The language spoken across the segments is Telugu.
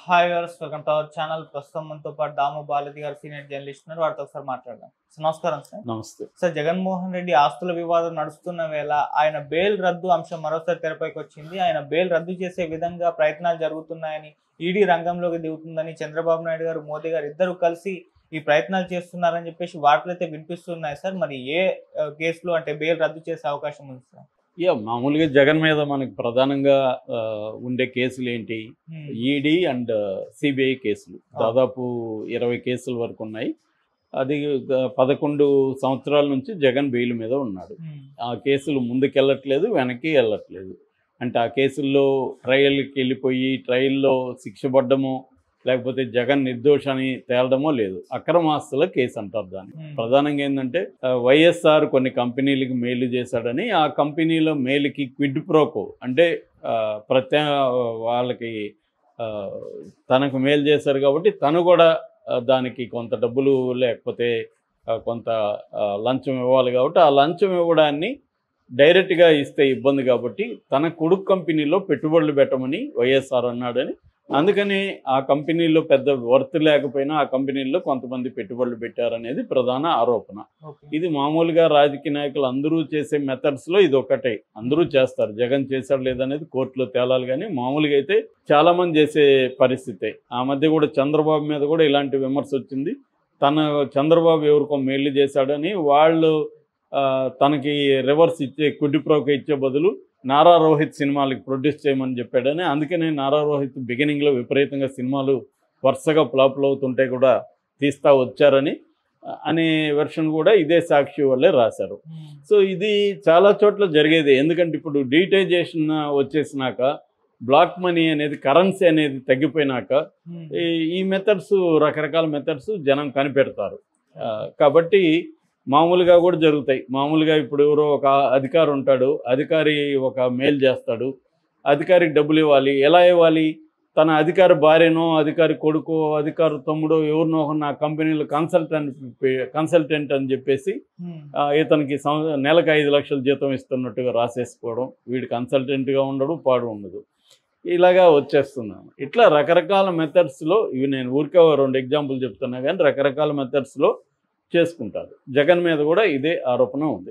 Hi viewers welcome to our channel ప్రస్తుతం మనతో పాటు దాము బాలతి గారు సీనియర్ జర్నలిస్ట్ ఉన్నారు వారితో ఒకసారి మాట్లాడదాం సో నమస్కారం సార్ నమస్తే సార్ జగన్మోహన్ రెడ్డి ఆస్తుల వివాదం నడుస్తున్న వేళ ఆయన బెయిల్ రద్దు అంశం మరోసారి తెరపైకి వచ్చింది ఆయన బెయిల్ రద్దు చేసే విధంగా ప్రయత్నాలు జరుగుతున్నాయని ఈడీ రంగంలోకి దిగుతుందని చంద్రబాబు నాయుడు గారు మోదీ గారు ఇద్దరు కలిసి ఈ ప్రయత్నాలు చేస్తున్నారని చెప్పేసి వార్తలు అయితే వినిపిస్తున్నాయి సార్ మరి ఏ ఆ, కేసులో అంటే బెయిల్ రద్దు చేసే అవకాశం ఉంది సార్ యా మామూలుగా జగన్ మీద మనకు ప్రధానంగా ఆ, ఉండే కేసులు ఏంటి Hmm. ఈడీ అండ్ సిబిఐ కేసులు దాదాపు ఇరవై కేసుల వరకు ఉన్నాయి అది గ- పదకొండు సంవత్సరాల నుంచి జగన్ బెయిల్ మీద ఉన్నాడు Hmm. ఆ కేసులు ముందుకెళ్ళట్లేదు వెనక్కి వెళ్ళట్లేదు అంటే ఆ కేసుల్లో ట్రయల్కి వెళ్ళిపోయి ట్రయల్లో శిక్ష పడ్డమో లేకపోతే జగన్ నిర్దోషాన్ని తేలడమో లేదు అక్రమాస్తుల కేసు అంటారు దాన్ని Hmm. ప్రధానంగా ఏంటంటే ఆ, వైఎస్ఆర్ కొన్ని కంపెనీలకు మేలు చేశాడని ఆ కంపెనీలో మేలుకి క్విడ్ ప్రోకో అంటే ఆ, ప్రత్యా వాళ్ళకి ఆ, తనకు మేలు చేశారు కాబట్టి తను కూడా ఆ, దానికి కొంత డబ్బులు లేకపోతే ఆ, కొంత ఆ, లంచం ఇవ్వాలి కాబట్టి ఆ లంచం ఇవ్వడాన్ని డైరెక్ట్గా ఇస్తే ఇబ్బంది కాబట్టి తన కొడుకు కంపెనీలో పెట్టుబడులు పెట్టమని వైఎస్ఆర్ అన్నాడని అందుకని ఆ కంపెనీలో పెద్ద వర్త్ లేకపోయినా ఆ కంపెనీల్లో కొంతమంది పెట్టుబడులు పెట్టారనేది ప్రధాన ఆరోపణ Okay. ఇది మామూలుగా రాజకీయ నాయకులు అందరూ చేసే మెథడ్స్లో ఇది ఒకటే అందరూ చేస్తారు జగన్ చేశాడు లేదనేది కోర్టులో తేలాలి కానీ మామూలుగా అయితే చాలా మంది చేసే పరిస్థితే ఆ మధ్య కూడా చంద్రబాబు మీద కూడా ఇలాంటి విమర్శ వచ్చింది తన చంద్రబాబు ఎవరికో మేలు చేశాడని వాళ్ళు ఆ, తనకి రివర్స్ ఇచ్చే కుడిప్రోక ఇచ్చే బదులు నారా రోహిత్ సినిమాలకి ప్రొడ్యూస్ చేయమని చెప్పాడని అందుకనే నారా రోహిత్ బిగినింగ్లో విపరీతంగా సినిమాలు వరుసగా ఫ్లాప్లు అవుతుంటే కూడా తీస్తా వచ్చారని ఆ, అనే వెర్షన్ కూడా ఇదే సాక్షి వాళ్ళే రాశారు Hmm. సో ఇది చాలా చోట్ల జరిగేది ఎందుకంటే ఇప్పుడు డీటైజేషన్ వచ్చేసినాక బ్లాక్ మనీ అనేది కరెన్సీ అనేది తగ్గిపోయినాక Hmm. ఈ ఈ మెథడ్స్ రకరకాల మెథడ్స్ జనం కనిపెడతారు ఆ, కాబట్టి మామూలుగా కూడా జరుగుతాయి మామూలుగా ఇప్పుడు ఎవరో ఒక అధికారి ఉంటాడు అధికారి ఒక మెయిల్ చేస్తాడు అధికారికి డబ్బులు ఇవ్వాలి ఎలా ఇవ్వాలి తన అధికారి భార్యనో అధికారి కొడుకో అధికారి తమ్ముడో ఎవరినో ఒక నా కంపెనీలో కన్సల్టెంట్ కన్సల్టెంట్ అని చెప్పేసి Hmm. ఆ, ఇతనికి సం- నెలకు ఐదు లక్షల జీతం ఇస్తున్నట్టుగా రాసేసుకోవడం వీడి కన్సల్టెంట్గా ఉండడు పాడు ఉండదు ఇలాగా వచ్చేస్తున్నాను ఇట్లా రకరకాల మెథడ్స్లో ఇవి నేను ఊరికే ఓ రెండు ఎగ్జాంపుల్ చెప్తున్నా కానీ రకరకాల మెథడ్స్లో చేసుకుంటారు జగన్ మీద కూడా ఇదే ఆరోపణ ఉంది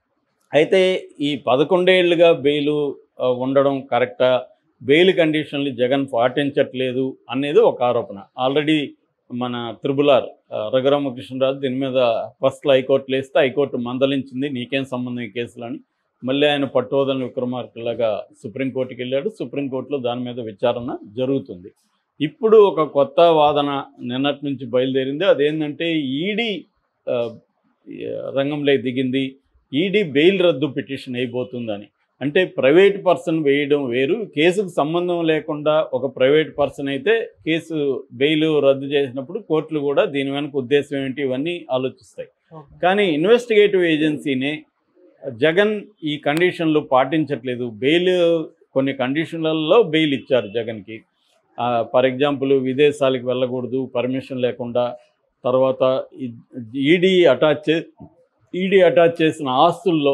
అయితే ఈ పదకొండేళ్లుగా బెయిలు ఆ, ఉండడం కరెక్టా బెయిల్ కండిషన్లు జగన్ పాటించట్లేదు అనేది ఒక ఆరోపణ ఆల్రెడీ మన త్రిబులార్ రఘురామకృష్ణరాజు దీని మీద ఫస్ట్లో హైకోర్టులో వేస్తే హైకోర్టు మందలించింది నీకేం సంబంధం ఈ కేసులని మళ్ళీ ఆయన పట్టువదలని విక్రమార్కలాగా సుప్రీంకోర్టుకి వెళ్ళాడు సుప్రీంకోర్టులో దాని మీద విచారణ జరుగుతుంది ఇప్పుడు ఒక కొత్త వాదన నిన్నటి నుంచి బయలుదేరింది అదేంటంటే ఈడీ ఆ, రంగంలో దిగింది ఈడీ బెయిల్ రద్దు పిటిషన్ అయిపోతుందని అంటే ప్రైవేట్ పర్సన్ వేయడం వేరు కేసుకు సంబంధం లేకుండా ఒక ప్రైవేట్ పర్సన్ అయితే కేసు బెయిల్ రద్దు చేసినప్పుడు కోర్టులు కూడా దీని వెనక ఉద్దేశం ఏంటి ఇవన్నీ ఆలోచిస్తాయి Okay. కానీ ఇన్వెస్టిగేటివ్ ఏజెన్సీనే జగన్ ఈ కండిషన్లు పాటించట్లేదు బెయిల్ కొన్ని కండిషన్లలో బెయిల్ ఇచ్చారు జగన్కి ఫర్ ఎగ్జాంపుల్ విదేశాలకు వెళ్ళకూడదు పర్మిషన్ లేకుండా తర్వాత ఈడీ అటాచ్ చే ఈడీ అటాచ్ చేసిన ఆస్తుల్లో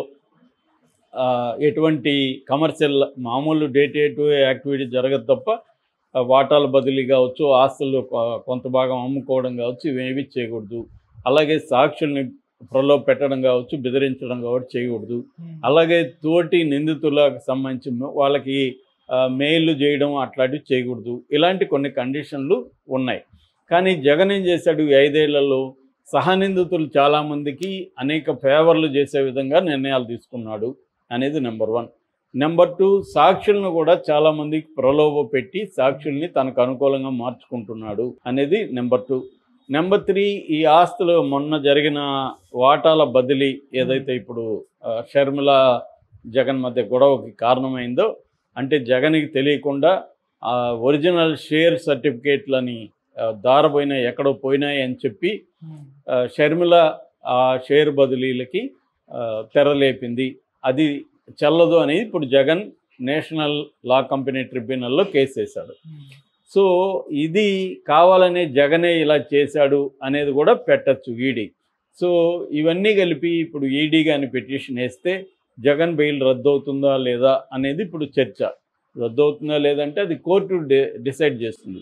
ఆ, ఎటువంటి కమర్షియల్ మామూలు డే టు డే యాక్టివిటీ జరగదు తప్ప ఆ, వాటాల బదిలీ కావచ్చు ఆస్తులు కొ- కొంత భాగం అమ్ముకోవడం కావచ్చు ఇవేవి చేయకూడదు అలాగే సాక్షుల్ని ప్రలోభ పెట్టడం కావచ్చు బెదిరించడం కావచ్చు చేయకూడదు Hmm. అలాగే తోటి నిందితులకు సంబంధించి వాళ్ళకి ఆ, మెయిల్ చేయడం అట్లాంటివి చేయకూడదు ఇలాంటి కొన్ని కండిషన్లు ఉన్నాయి కానీ జగన్ ఏం చేశాడు ఈ ఐదేళ్లలో సహనిందితులు చాలామందికి అనేక ఫేవర్లు చేసే విధంగా నిర్ణయాలు తీసుకున్నాడు అనేది నెంబర్ వన్ నెంబర్ టూ సాక్షులను కూడా చాలామందికి ప్రలోభ పెట్టి సాక్షుల్ని తనకు అనుకూలంగా మార్చుకుంటున్నాడు అనేది నెంబర్ టూ నెంబర్ త్రీ ఈ ఆస్తులు మొన్న జరిగిన వాటాల బదిలీ ఏదైతే ఇప్పుడు ఆ, షర్మిల జగన్ మధ్య గొడవకి కారణమైందో అంటే జగన్కి తెలియకుండా ఆ ఒరిజినల్ షేర్ సర్టిఫికేట్లని ఆ, దారపోయిన ఎక్కడో పోయినాయి అని చెప్పి Hmm. ఆ, షర్మిల ఆ షేర్ బదిలీలకి ఆ, తెరలేపింది అది చెల్లదు అనేది ఇప్పుడు జగన్ నేషనల్ లా కంపెనీ ట్రిబ్యునల్లో కేసు వేశాడు Hmm. సో ఇది కావాలనే జగనే ఇలా చేశాడు అనేది కూడా పెట్టచ్చు ఈడీ సో ఇవన్నీ కలిపి ఇప్పుడు ఈడీ కానీ పిటిషన్ వేస్తే జగన్ బెయిల్ రద్దు అవుతుందా లేదా అనేది ఇప్పుడు చర్చ రద్దు అవుతుందా లేదంటే అది కోర్టు డి డిసైడ్ చేస్తుంది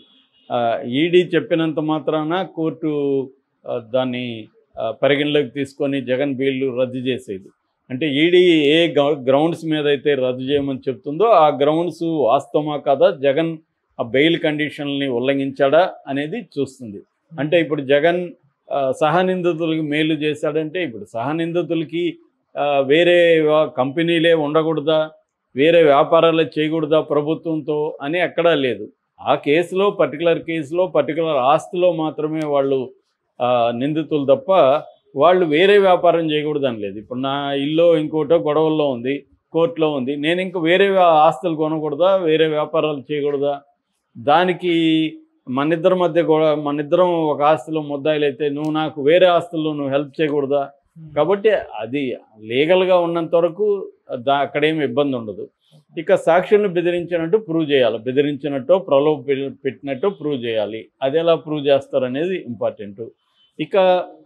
ఈడీ చెప్పినంత మాత్రాన కోర్టు ఆ, దాన్ని ఆ, పరిగణలోకి తీసుకొని జగన్ బెయిల్ రద్దు చేసేది అంటే ఈడీ ఏ గ్రౌండ్స్ మీద అయితే రద్దు చేయమని చెప్తుందో ఆ గ్రౌండ్స్ వాస్తవమా కాదా జగన్ ఆ బెయిల్ కండిషన్ని ఉల్లంఘించాడా అనేది చూస్తుంది అంటే ఇప్పుడు జగన్ ఆ, సహనిందితులకి మేలు చేశాడంటే ఇప్పుడు సహనిందితులకి ఆ, వేరే వా- కంపెనీలే ఉండకూడదా వేరే వ్యాపారాలే చేయకూడదా ప్రభుత్వంతో అని ఎక్కడా లేదు ఆ కేసులో పర్టికులర్ కేసులో పర్టికులర్ ఆస్తిలో మాత్రమే వాళ్ళు ఆ, నిందితులు తప్ప వాళ్ళు వేరే వ్యాపారం చేయకూడదని లేదు ఇప్పుడు నా ఇల్లు ఇంకోటో గొడవల్లో ఉంది కోర్టులో ఉంది నేను ఇంక వేరే వ్యా- ఆస్తులు కొనకూడదా వేరే వ్యాపారాలు చేయకూడదా దానికి మనిద్దరి మధ్య కూడా మనిద్దరం ఒక ఆస్తిలో ముద్దాయిలు అయితే నువ్వు నాకు వేరే ఆస్తుల్లో నువ్వు హెల్ప్ చేయకూడదా కాబట్టి అది లీగల్గా ఉన్నంత వరకు దా అక్కడేమి ఇబ్బంది ఉండదు ఇక సాక్షులను బెదిరించినట్టు ప్రూవ్ చేయాలి బెదిరించినట్టు ప్రలోభ పె- పెట్టినట్టు ప్రూవ్ చేయాలి అది ఎలా ప్రూవ్ చేస్తారు అనేది ఇంపార్టెంట్ ఇక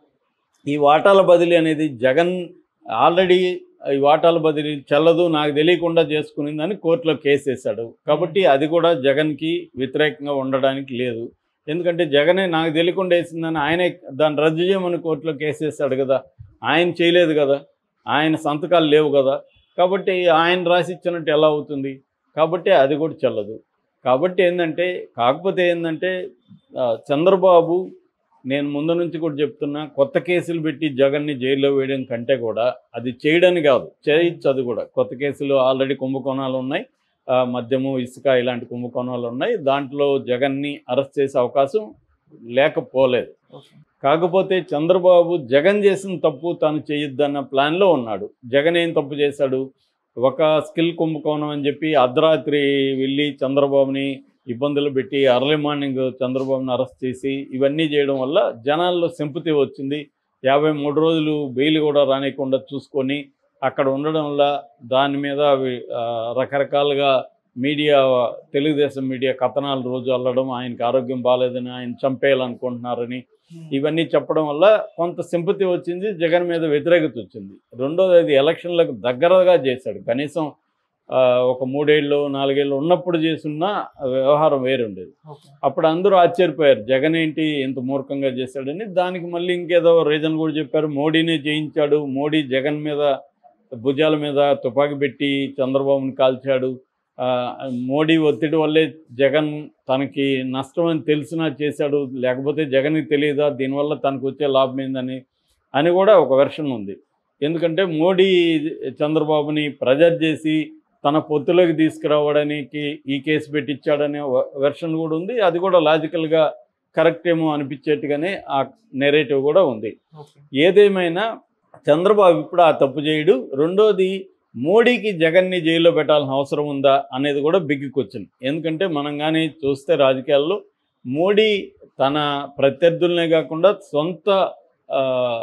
ఈ వాటాల బదిలీ అనేది జగన్ ఆల్రెడీ ఈ వాటాల బదిలీ చెల్లదు నాకు తెలియకుండా చేసుకునిందని కోర్టులో కేసు వేశాడు కాబట్టి అది కూడా జగన్కి వ్యతిరేకంగా ఉండడానికి లేదు ఎందుకంటే జగనే నాకు తెలియకుండా వేసిందని ఆయనే దాన్ని రద్దు చేయమని కోర్టులో కేసు వేశాడు కదా ఆయన చేయలేదు కదా ఆయన సంతకాలు లేవు కదా కాబట్టి ఆయన రాసి ఇచ్చినట్టు ఎలా అవుతుంది కాబట్టి అది కూడా చెల్లదు కాబట్టి ఏంటంటే కాకపోతే ఏంటంటే ఆ, చంద్రబాబు నేను ముందు నుంచి కూడా చెప్తున్నా కొత్త కేసులు పెట్టి జగన్ని జైల్లో వేయడం కంటే కూడా అది చేయడానికి కాదు చేయొచ్చు అది కూడా కొత్త కేసులు ఆల్రెడీ కుంభకోణాలు ఉన్నాయి ఆ, మద్యము ఇసుక ఇలాంటి కుంభకోణాలు ఉన్నాయి దాంట్లో జగన్ని అరెస్ట్ చేసే అవకాశం లేకపోలేదు కాకపోతే చంద్రబాబు జగన్ చేసిన తప్పు తాను చేయొద్దన్న ప్లాన్లో ఉన్నాడు జగన్ ఏం తప్పు చేశాడు ఒక స్కిల్ కుంభకోణం అని చెప్పి అర్ధరాత్రి వెళ్ళి చంద్రబాబుని ఇబ్బందులు పెట్టి అర్లీ మార్నింగ్ చంద్రబాబుని అరెస్ట్ చేసి ఇవన్నీ చేయడం వల్ల జనాల్లో సింపతి వచ్చింది యాభై మూడు రోజులు బెయిల్ కూడా రానికుండా చూసుకొని అక్కడ ఉండడం వల్ల దాని మీద అవి, ఆ, రకరకాలుగా మీడియా తెలుగుదేశం మీడియా కథనాలు రోజు అల్లడం ఆయనకి ఆరోగ్యం బాగాలేదని ఆయన చంపేయాలనుకుంటున్నారని ఇవన్నీ చెప్పడం వల్ల కొంత సింపతి వచ్చింది జగన్ మీద వ్యతిరేకత వచ్చింది రెండోది అది ఎలక్షన్లకు దగ్గరగా చేశాడు కనీసం ఆ, ఒక మూడేళ్ళు నాలుగేళ్ళు ఉన్నప్పుడు చేస్తున్న వ్యవహారం వేరు ఉండేది అప్పుడు అందరూ ఆశ్చర్యపోయారు జగన్ ఏంటి ఇంత మూర్ఖంగా చేశాడని దానికి మళ్ళీ ఇంకేదో రీజన్ కూడా చెప్పారు మోడీనే చేయించాడు మోడీ జగన్ మీద భుజాల మీద తుపాకీ పెట్టి చంద్రబాబుని కాల్చాడు ఆ, మోడీ ఒత్తిడి వల్లే జగన్ తనకి నష్టం అని తెలిసినా చేశాడు లేకపోతే జగన్కి తెలియదా దీనివల్ల తనకు వచ్చే లాభం ఏందని అని కూడా ఒక వెర్షన్ ఉంది ఎందుకంటే మోడీ చంద్రబాబుని ప్రెజర్ చేసి తన పొత్తులోకి తీసుకురావడానికి ఈ కేసు పెట్టించాడనే వెర్షన్ కూడా ఉంది అది కూడా లాజికల్గా కరెక్ట్ ఏమో అనిపించేట్టుగానే ఆ నెరేటివ్ కూడా ఉంది ఏదేమైనా చంద్రబాబు ఇప్పుడు ఆ తప్పు చేయడు రెండోది మోడీకి జగన్ని జైల్లో పెట్టాల్సిన అవసరం ఉందా అనేది కూడా బిగ్ క్వశ్చన్ ఎందుకంటే మనం కానీ చూస్తే రాజకీయాల్లో మోడీ తన ప్రత్యర్థులనే కాకుండా సొంత ఆ,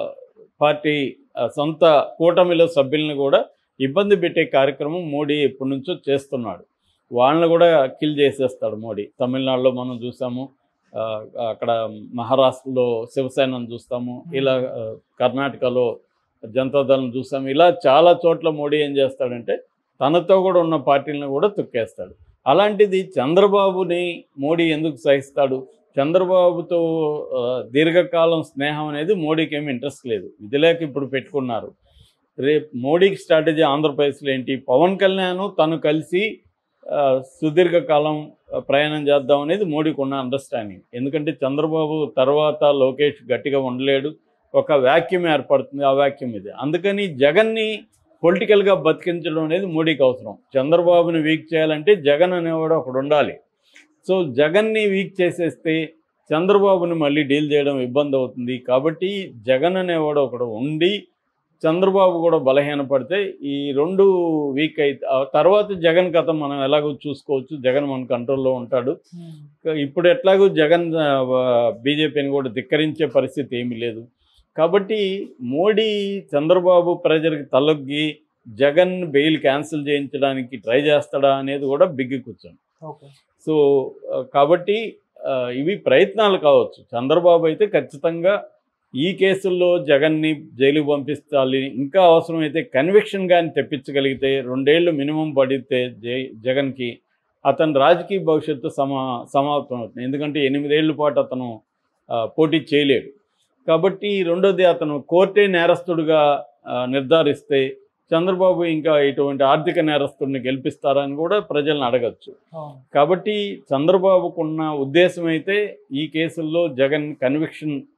పార్టీ ఆ, సొంత కూటమిలో సభ్యులను కూడా ఇబ్బంది పెట్టే కార్యక్రమం మోడీ ఎప్పటి నుంచో చేస్తున్నాడు వాళ్ళని కూడా కిల్ చేసేస్తాడు మోడీ తమిళనాడులో మనం చూసాము ఆ, అక్కడ మహారాష్ట్రలో శివసేనను చూస్తాము ఇలా ఆ, కర్ణాటకలో జనతాదళం చూసాము ఇలా చాలా చోట్ల మోడీ ఏం చేస్తాడంటే తనతో కూడా ఉన్న పార్టీలను కూడా తొక్కేస్తాడు అలాంటిది చంద్రబాబుని మోడీ ఎందుకు సహిస్తాడు చంద్రబాబుతో ఆ, దీర్ఘకాలం స్నేహం అనేది మోడీకి ఏమి ఇంట్రెస్ట్ లేదు ఇది లేక ఇప్పుడు పెట్టుకున్నారు రేపు మోడీకి స్ట్రాటజీ ఆంధ్రప్రదేశ్లో ఏంటి పవన్ కళ్యాణ్ తను కలిసి ఆ, సుదీర్ఘకాలం ఆ, ప్రయాణం చేద్దాం అనేది మోడీకి ఉన్న అండర్స్టాండింగ్ ఎందుకంటే చంద్రబాబు తర్వాత లోకేష్ గట్టిగా ఉండలేడు ఒక వాక్యూమ్ ఏర్పడుతుంది ఆ వాక్యూమ్ ఇది అందుకని జగన్ని పొలిటికల్గా బతికించడం అనేది మోడీకి అవసరం చంద్రబాబుని వీక్ చేయాలంటే జగన్ అనేవాడు ఒకడు ఉండాలి సో జగన్ని వీక్ చేసేస్తే చంద్రబాబుని మళ్ళీ డీల్ చేయడం ఇబ్బంది అవుతుంది కాబట్టి జగన్ అనేవాడు ఒకడు ఉండి చంద్రబాబు కూడా బలహీనపడితే ఈ రెండు వీక్ అయితే ఆ తర్వాత జగన్ కథ మనం ఎలాగో చూసుకోవచ్చు జగన్ మన కంట్రోల్లో ఉంటాడు ఇప్పుడు ఎట్లాగో జగన్ బీజేపీని కూడా ధిక్కరించే పరిస్థితి ఏమీ లేదు కాబట్టి మోడీ చంద్రబాబు ప్రజలకు తలొగ్గి జగన్ బెయిల్ క్యాన్సిల్ చేయించడానికి ట్రై చేస్తాడా అనేది కూడా బిగ్ కూర్చొని ఓకే సో ఆ, కాబట్టి ఆ, ఇవి ప్రయత్నాలు కావచ్చు చంద్రబాబు అయితే ఖచ్చితంగా ఈ కేసుల్లో జగన్ని జైలుకు పంపించాలి ఇంకా అవసరమైతే కన్విక్షన్ కానీ తెప్పించగలిగితే రెండేళ్ళు మినిమం పడితే జై జగన్కి అతని రాజకీయ భవిష్యత్తు సమా సమాప్తం అవుతుంది ఎందుకంటే ఎనిమిదేళ్ల పాటు అతను ఆ, పోటీ చేయలేడు కాబట్టి రెండోది అతను కోర్టే నేరస్తుడిగా ఆ, నిర్ధారిస్తే చంద్రబాబు ఇంకా ఇటువంటి ఆర్థిక నేరస్తుడిని గెలిపిస్తారని కూడా ప్రజలను అడగచ్చు అవును. కాబట్టి చంద్రబాబుకున్న ఉద్దేశం అయితే ఈ కేసుల్లో జగన్ కన్విక్షన్